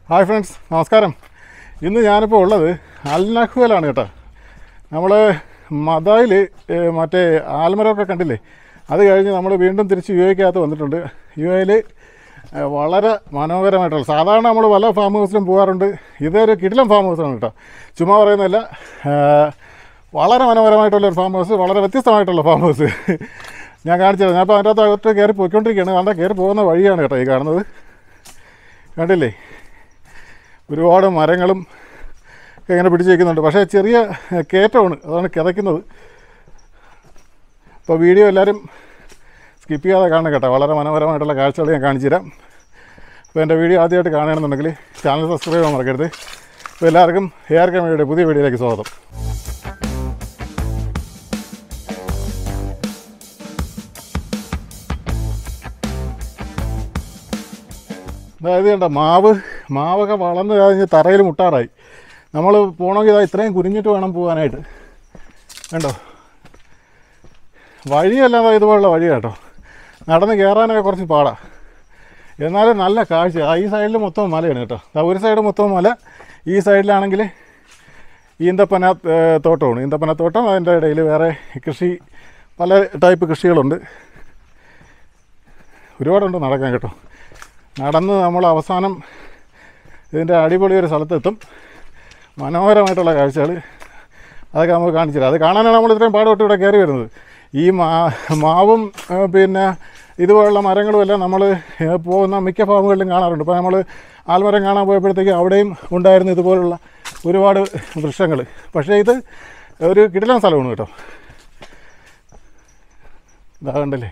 hi friends നമസ്കാരം ഇന്ന് ഞാനിപ്പോൾ ഉള്ളത് അൽനഹ്വലാണ് കേട്ടോ നമ്മൾ മദായിൽ മറ്റേ ആൽമരമൊക്കെ കണ്ടില്ലേ അത് കഴിഞ്ഞ് നമ്മൾ വീണ്ടും തിരിച്ച് യു എക്കകത്ത് വന്നിട്ടുണ്ട് യു എയിൽ വളരെ മനോഹരമായിട്ടുള്ള സാധാരണ നമ്മൾ പല ഫാം ഹൗസിലും പോകാറുണ്ട് ഇതൊരു കിടിലം ഫാം ഹൗസാണ് കേട്ടോ ചുമ്മാ പറയുന്നതല്ല ആ, വളരെ മനോഹരമായിട്ടുള്ള ഒരു ഫാം ഹൗസ് വളരെ വ്യത്യസ്തമായിട്ടുള്ള ഫാം ഹൗസ് ഞാൻ കാണിച്ചത് ഞാൻ ഇപ്പോൾ അതിൻ്റെ അകത്ത് അകത്ത് കയറി പോയിക്കൊണ്ടിരിക്കുകയാണ് കണ്ടാൽ കയറി പോകുന്ന വഴിയാണ് കേട്ടോ ഈ കാണുന്നത് കണ്ടില്ലേ ഒരുപാട് മരങ്ങളും ഒക്കെ ഇങ്ങനെ പിടിച്ച് വയ്ക്കുന്നുണ്ട് പക്ഷേ ചെറിയ കയറ്റമാണ് അതാണ് കിതയ്ക്കുന്നത് അപ്പോൾ വീഡിയോ എല്ലാവരും സ്കിപ്പ് ചെയ്യാതെ കാണണം കേട്ടോ വളരെ മനോഹരമായിട്ടുള്ള കാഴ്ചകൾ ഞാൻ കാണിച്ചു തരാം അപ്പോൾ എൻ്റെ വീഡിയോ ആദ്യമായിട്ട് കാണുകയാണെന്നുണ്ടെങ്കിൽ ചാനൽ സബ്സ്ക്രൈബ് ചെയ്യാൻ മറക്കരുത് അപ്പോൾ എല്ലാവർക്കും ഹെയർ കമ്മിയുടെ പുതിയ വീഡിയോയിലേക്ക് സ്വാഗതം അതായത് കണ്ട മാവ് മാവൊക്കെ വളർന്ന് കഴിഞ്ഞ് തറയിൽ മുട്ടാറായി നമ്മൾ പോകണമെങ്കിൽ ഇതാ ഇത്രയും കുനിഞ്ഞിട്ട് വേണം പോകാനായിട്ട് കണ്ടോ വഴിയല്ലാതെ ഇതുപോലുള്ള വഴി കേട്ടോ നടന്ന് കയറാനൊക്കെ കുറച്ച് പാടാ എന്നാലും നല്ല കാഴ്ച ആ ഈ സൈഡിൽ മൊത്തം മലയാണ് കേട്ടോ ദാ ഒരു സൈഡ് മൊത്തം മല ഈ സൈഡിലാണെങ്കിൽ ഈന്തപ്പന ഏ, തോട്ടമാണ് ഈന്തപ്പന തോട്ടം അതിൻ്റെ ഇടയിൽ വേറെ കൃഷി പല ടൈപ്പ് കൃഷികളുണ്ട് ഒരുപാടുണ്ട് നടക്കാൻ കേട്ടോ നടന്ന് നമ്മൾ അവസാനം ഇതിൻ്റെ അടിപൊളി ഒരു സ്ഥലത്തെത്തും മനോഹരമായിട്ടുള്ള കാഴ്ചകൾ അതൊക്കെ നമുക്ക് കാണിച്ചു തരാം അത് കാണാനാണ് നമ്മൾ ഇത്രയും പാടുപെട്ട് ഇവിടെ കയറി വരുന്നത് ഈ മാ മാവും ആ, പിന്നെ ഇതുപോലുള്ള മരങ്ങളും എല്ലാം നമ്മൾ പോകുന്ന മിക്ക ഫാമുകളിലും കാണാറുണ്ട് ഇപ്പോൾ നമ്മൾ ആൽമരം കാണാൻ പോയപ്പോഴത്തേക്ക് അവിടെയും ഉണ്ടായിരുന്നു ഇതുപോലുള്ള ഒരുപാട് വൃക്ഷങ്ങൾ പക്ഷേ ഇത് ഒരു കിടിലൻ സ്ഥലമാണ് കേട്ടോ ഇതാ കണ്ടല്ലേ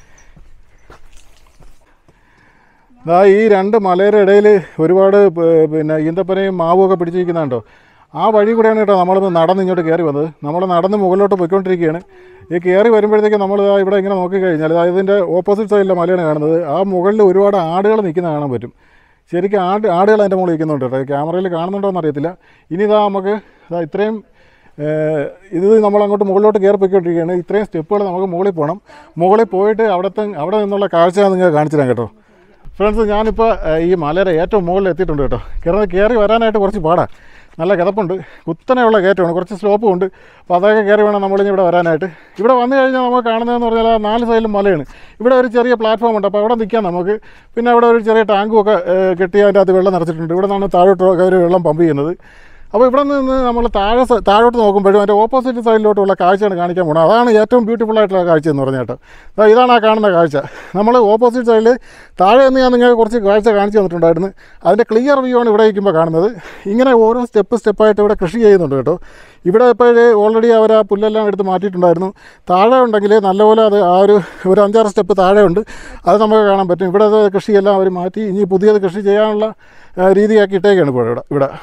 ദാ ഈ രണ്ട് മലയുടെ ഇടയിൽ ഒരുപാട് പ- പിന്നെ ഈന്തപ്പനയും മാവും ഒക്കെ പിടിച്ചിരിക്കുന്നുണ്ടോ ആ വഴി കൂടെയാണ് കേട്ടോ നമ്മളിന്ന് നടന്ന് ഇങ്ങോട്ട് കയറി വന്നത് നമ്മൾ നടന്ന് മുകളിലോട്ട് പോയിക്കൊണ്ടിരിക്കുകയാണ് ഈ കയറി വരുമ്പോഴത്തേക്ക് നമ്മൾ ദാ ഇവിടെ ഇങ്ങനെ നോക്കിക്കഴിഞ്ഞാൽ അതായത് ഇതിൻ്റെ ഓപ്പോസിറ്റ് സൈഡിലെ മലയാണ് കാണുന്നത് ആ മുകളിൽ ഒരുപാട് ആടുകൾ നിൽക്കുന്ന കാണാൻ പറ്റും ശരിക്കും ആട് ആടുകൾ അതിൻ്റെ മുകളിൽ നിൽക്കുന്നുണ്ട് കേട്ടോ ക്യാമറയിൽ കാണുന്നുണ്ടോ എന്നറിയത്തില്ല ഇനി ഇതാ നമുക്ക് ഇതാ ഇത്രയും ഏഹ്, ഇത് നമ്മൾ അങ്ങോട്ട് മുകളിലോട്ട് കയറി പോയിക്കൊണ്ടിരിക്കുകയാണ് ഇത്രയും സ്റ്റെപ്പുകൾ നമുക്ക് മുകളിൽ പോകണം മുകളിൽ പോയിട്ട് അവിടുത്തെ അവിടെ നിന്നുള്ള കാഴ്ച നിങ്ങൾക്ക് കാണിച്ചു തരാം കേട്ടോ ഫ്രണ്ട്സ് ഞാനിപ്പോൾ ഏഹ്, ഈ മലയുടെ ഏറ്റവും മുകളിൽ എത്തിയിട്ടുണ്ട് കേട്ടോ കയറി കയറി വരാനായിട്ട് കുറച്ച് പാടാ നല്ല കിതപ്പുണ്ട് കുത്തനെയുള്ള കയറ്റമാണ് കുറച്ച് സ്ലോപ്പും ഉണ്ട് അപ്പോൾ അതൊക്കെ കയറി വേണം നമ്മളിനി ഇവിടെ വരാനായിട്ട് ഇവിടെ വന്നു കഴിഞ്ഞാൽ നമുക്ക് കാണുന്നതെന്ന് പറഞ്ഞാൽ ആ നാല് സൈഡിലും മലയാണ് ഇവിടെ ഒരു ചെറിയ പ്ലാറ്റ്ഫോം ഉണ്ട് അപ്പോൾ അവിടെ നിൽക്കാം നമുക്ക് പിന്നെ അവിടെ ഒരു ചെറിയ ടാങ്കും ഒക്കെ ഏഹ്, കെട്ടി അതിൻ്റെ അകത്ത് വെള്ളം നിറച്ചിട്ടുണ്ട് ഇവിടെ നിന്നാണ് താഴോട്ട് അവർ വെള്ളം പമ്പ് ചെയ്യുന്നത് അപ്പോൾ ഇവിടെ നിന്ന് നമ്മൾ താഴെ സ- താഴോട്ട് നോക്കുമ്പോഴും അതിൻ്റെ ഓപ്പോസിറ്റ് സൈഡിലോട്ടുള്ള കാഴ്ചയാണ് കാണിക്കാൻ പോകുന്നത് അതാണ് ഏറ്റവും ബ്യൂട്ടിഫുൾ ആയിട്ടുള്ള കാഴ്ച എന്ന് പറഞ്ഞാൽ കേട്ടോ ദാ ഇതാണ് ആ കാണുന്ന കാഴ്ച നമ്മൾ ഓപ്പോസിറ്റ് സൈഡിൽ താഴെ നിന്ന് ഞാൻ നിങ്ങൾക്ക് കുറച്ച് കാഴ്ച കാണിച്ചു തന്നിട്ടുണ്ടായിരുന്നു അതിൻ്റെ ക്ലിയർ വ്യൂ ആണ് ഇവിടെ ഇരിക്കുമ്പോൾ കാണുന്നത് ഇങ്ങനെ ഓരോ സ്റ്റെപ്പ് സ്റ്റെപ്പായിട്ട് ഇവിടെ കൃഷി ചെയ്യുന്നുണ്ട് കേട്ടോ ഇവിടെ ഇപ്പോൾ ഓൾറെഡി അവർ ആ പുല്ലെല്ലാം എടുത്ത് മാറ്റിയിട്ടുണ്ടായിരുന്നു താഴെ ഉണ്ടെങ്കിൽ നല്ലപോലെ അത് ആ ഒരു ഒരു അഞ്ചാറ് സ്റ്റെപ്പ് താഴെ ഉണ്ട് അത് നമുക്ക് കാണാൻ പറ്റും ഇവിടെ അത് കൃഷിയെല്ലാം അവർ മാറ്റി ഇനി പുതിയത് കൃഷി ചെയ്യാനുള്ള ആ, രീതിയാക്കി ഇട്ടേക്കാണ് ഇപ്പോൾ ഇവിടെ ഇവിടെ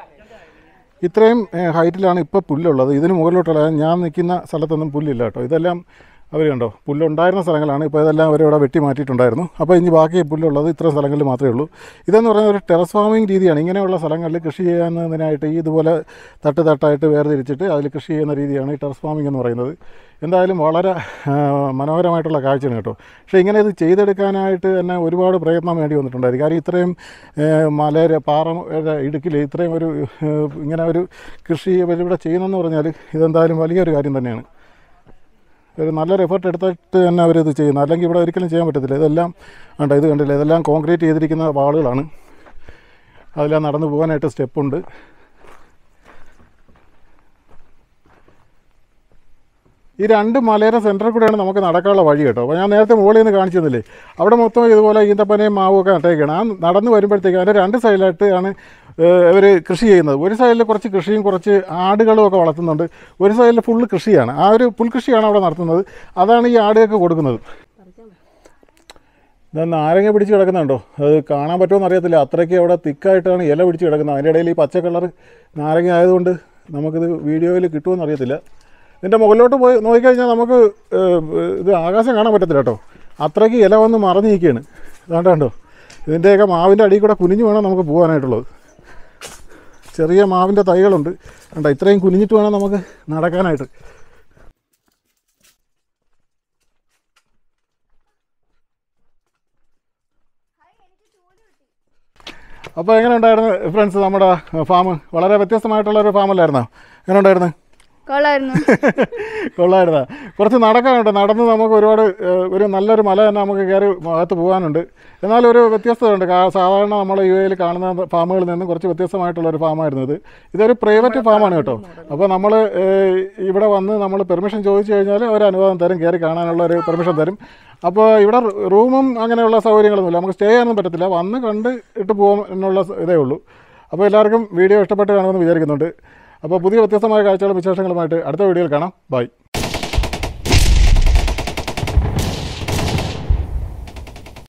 ഇത്രയും ഏഹ്, ഹൈറ്റിലാണ് ഇപ്പോൾ പുല്ലുള്ളത് ഇതിന് മുകളിലോട്ടുള്ള ഞാൻ നിൽക്കുന്ന സ്ഥലത്തൊന്നും പുല്ലില്ല കേട്ടോ ഇതെല്ലാം അവർ കണ്ടോ പുല്ലുണ്ടായിരുന്ന സ്ഥലങ്ങളാണ് ഇപ്പോൾ ഇതെല്ലാം അവരിവിടെ വെട്ടി മാറ്റിയിട്ടുണ്ടായിരുന്നു അപ്പോൾ ഇനി ബാക്കി പുല്ലുള്ളത് ഇത്ര സ്ഥലങ്ങളിൽ മാത്രമേ ഉള്ളൂ ഇതെന്ന് പറയുന്നത് ഒരു ടെറസ് ഫാമിംഗ് രീതിയാണ് ഇങ്ങനെയുള്ള സ്ഥലങ്ങളിൽ കൃഷി ചെയ്യുന്നതിനായിട്ട് ഈ ഇതുപോലെ തട്ട് തട്ടായിട്ട് വേർതിരിച്ചിട്ട് അതിൽ കൃഷി ചെയ്യുന്ന രീതിയാണ് ഈ ടെറസ് ഫാമിംഗ് എന്ന് പറയുന്നത് എന്തായാലും വളരെ ആ, മനോഹരമായിട്ടുള്ള കാഴ്ചയാണ് കേട്ടോ പക്ഷേ ഇങ്ങനെ ഇത് ചെയ്തെടുക്കാനായിട്ട് തന്നെ ഒരുപാട് പ്രയത്നം വേണ്ടി വന്നിട്ടുണ്ടായിരുന്നു കാര്യം ഇത്രയും ഏ, മലയുടെ പാറ ഇടുക്കിൽ ഇത്രയും ഒരു ഏ, ഇങ്ങനെ ഒരു കൃഷി ഇവരിവിടെ ചെയ്യുന്നതെന്ന് പറഞ്ഞാൽ ഇതെന്തായാലും വലിയൊരു കാര്യം തന്നെയാണ് ഒരു നല്ലൊരു എഫർട്ട് എടുത്തിട്ട് തന്നെ അവരിത് ചെയ്യുന്നത് അല്ലെങ്കിൽ ഇവിടെ ഒരിക്കലും ചെയ്യാൻ പറ്റത്തില്ല ഇതെല്ലാം കണ്ടോ ഇത് കണ്ടില്ല ഇതെല്ലാം കോൺക്രീറ്റ് ചെയ്തിരിക്കുന്ന വാളുകളാണ് അതെല്ലാം നടന്നു പോകാനായിട്ട് സ്റ്റെപ്പുണ്ട് ഈ രണ്ട് മലയുടെ സെൻറ്ററിൽ കൂടെയാണ് നമുക്ക് നടക്കാനുള്ള വഴി കേട്ടോ അപ്പോൾ ഞാൻ നേരത്തെ മുകളിൽ നിന്ന് കാണിച്ചു തന്നില്ലേ അവിടെ മൊത്തം ഇതുപോലെ ഈന്തപ്പനയും മാവും ഒക്കെ നട്ടേക്കാണ് ആ നടന്ന് വരുമ്പോഴത്തേക്ക് അതിൻ്റെ രണ്ട് സൈഡിലായിട്ട് ആണ് ഇവർ കൃഷി ചെയ്യുന്നത് ഒരു സൈഡിൽ കുറച്ച് കൃഷിയും കുറച്ച് ആടുകളും ഒക്കെ വളർത്തുന്നുണ്ട് ഒരു സൈഡിൽ ഫുള്ള് കൃഷിയാണ് ആ ഒരു പുൽകൃഷിയാണ് അവിടെ നടത്തുന്നത് അതാണ് ഈ ആടുകൾക്ക് കൊടുക്കുന്നത് ഇതാ നാരങ്ങ പിടിച്ച് കിടക്കുന്നുണ്ടോ അത് കാണാൻ പറ്റുമോ അറിയത്തില്ല അത്രയ്ക്ക് അവിടെ തിക്കായിട്ടാണ് ഇല പിടിച്ച് കിടക്കുന്നത് അതിൻ്റെ ഇടയിൽ ഈ പച്ച കളർ നാരങ്ങ ആയതുകൊണ്ട് നമുക്കിത് വീഡിയോയിൽ കിട്ടുമെന്ന് അറിയത്തില്ല ഇതിൻ്റെ മുകളിലോട്ട് പോയി നോക്കിക്കഴിഞ്ഞാൽ നമുക്ക് ഏഹ്, ഇത് ആകാശം കാണാൻ പറ്റത്തില്ല കേട്ടോ അത്രയ്ക്ക് ഇല വന്ന് മറഞ്ഞു നിൽക്കുകയാണ് ഇതാണ്ട് കണ്ടോ ഇതിൻ്റെയൊക്കെ മാവിൻ്റെ അടിയിൽ കൂടെ കുനിഞ്ഞ് വേണം നമുക്ക് പോകാനായിട്ടുള്ളത് ചെറിയ മാവിൻ്റെ തൈകളുണ്ട് കണ്ടോ ഇത്രയും കുനിഞ്ഞിട്ട് വേണം നമുക്ക് നടക്കാനായിട്ട് അപ്പോൾ എങ്ങനെ ഉണ്ടായിരുന്നു ഫ്രണ്ട്സ് നമ്മുടെ ഫാം വളരെ വ്യത്യസ്തമായിട്ടുള്ള ഒരു ഫാമല്ലായിരുന്നോ എങ്ങനെ ഉണ്ടായിരുന്നു കൊള്ളായിരുന്നു കൊള്ളായിരുന്ന കുറച്ച് നടക്കാനുണ്ട് നടന്ന് നമുക്ക് ഒരുപാട് ഏഹ്, ഒരു നല്ലൊരു മല തന്നെ നമുക്ക് കയറി അകത്ത് പോകാനുണ്ട് എന്നാലും ഒരു വ്യത്യസ്തതയുണ്ട് കാ- സാധാരണ നമ്മൾ യു എയിൽ കാണുന്ന ഫാമുകളിൽ നിന്നും കുറച്ച് വ്യത്യസ്തമായിട്ടുള്ള ഒരു ഫാമായിരുന്നു ഇത് ഇതൊരു പ്രൈവറ്റ് ഫാമാണ് കേട്ടോ അപ്പോൾ നമ്മൾ ഇവിടെ വന്ന് നമ്മൾ പെർമിഷൻ ചോദിച്ചു കഴിഞ്ഞാൽ അവർ അനുവാദം തരും കയറി കാണാനുള്ള ഒരു പെർമിഷൻ തരും അപ്പോൾ ഇവിടെ റൂമും അങ്ങനെയുള്ള സൗകര്യങ്ങളൊന്നുമില്ല നമുക്ക് സ്റ്റേ ചെയ്യാനൊന്നും പറ്റത്തില്ല വന്ന് കണ്ട് ഇട്ട് പോകാം എന്നുള്ള ഇതേ ഉള്ളൂ അപ്പോൾ എല്ലാവർക്കും വീഡിയോ ഇഷ്ടപ്പെട്ട് കാണുമെന്ന് വിചാരിക്കുന്നുണ്ട് അപ്പോൾ പുതിയ വ്യത്യസ്തമായ കാഴ്ചകളും വിശേഷങ്ങളുമായിട്ട് അടുത്ത വീഡിയോയിൽ കാണാം ബൈ